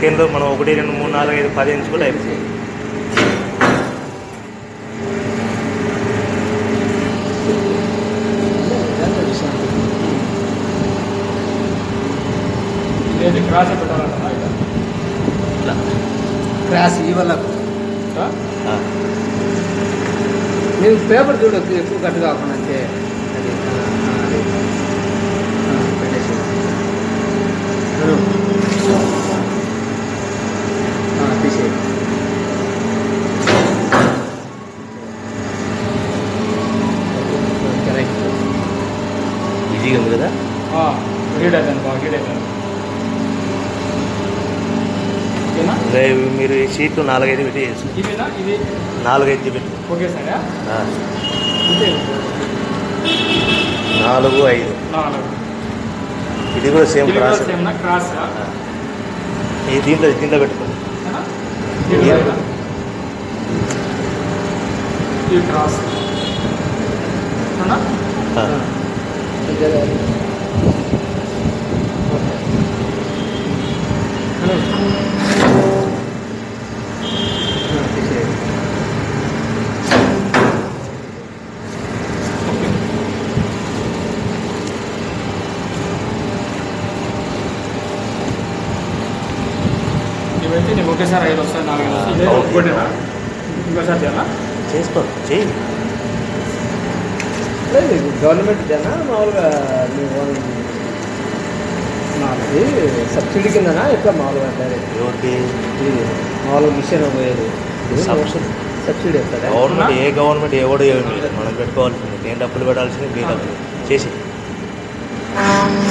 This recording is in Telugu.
సెకండ్లు మనం ఒకటి రెండు మూడు నాలుగు ఐదు పది ఎంచుకుంటే అయిపోతుంది ఇదేది క్రాస్ పెట్టాలన్నా ఇట్లా ఇట్లా క్రాస్ ఈ వల్ల ఆ? ఆ. ನೀವು పేపర్ చూడు ఎక్కువ కట్టు కాకుండా అంతే అది ఆ, ఆ, అది ఆ, పెట్టేసి అను. ఆ, తీసేయి ఓకే, రైట్. ఈజీగా ఉంది కదా ఆ, రీడ్ అయిపోయింది బాగా రీడ్ అయిపోయింది ఓకేనా రేపు మీరు ఈ షీట్ నాలుగైదు పెట్టి చేసుకో ఇదేనా ఇది నాలుగైదు పెట్టి ఓకే సారా ఆ. అంతే. నాలుగు ఐదు నాలుగు ఇది కూడా సేమ్ ఇది కూడా క్రాస్ సేమ్ నా క్రాస్ ఆ. ఈ దీంట్లో దీంట్లో పెట్టుకోండి ఇది ఇది- కూడా ఇది క్రాస్ అవునా ఆ. అంతే కదా? ఓకే. అను. ఆ, తీసేయి. ఓకే ఇవైతే నీకు ఒకేసారి ఐదు వస్తాయి నాలుగు ఐదు వస్తాయి ఇదే అవును. ఒకటేనా ఇంకోసారి చేయాలా చేసుకో చెయ్యి లేదు ఇది గవర్నమెంట్ జనా మామూలుగా మీ ఓన్ మాది సబ్సిడీ కిందనా ఎట్లా మామూలుగా డైరెక్ట్ ఎవరికి ఇది మామూలుగా మిషన్ పోయేది ఇది సబ్సిడీ. సబ్సిడీ వస్తుందా గవర్నమెంట్ ఏ గవర్నమెంట్ ఎవడు ఏమి లేదు మనం పెట్టుకోవాల్సింది నేను డబ్బులు పెట్టాల్సింది మీ డబ్బులు చేసి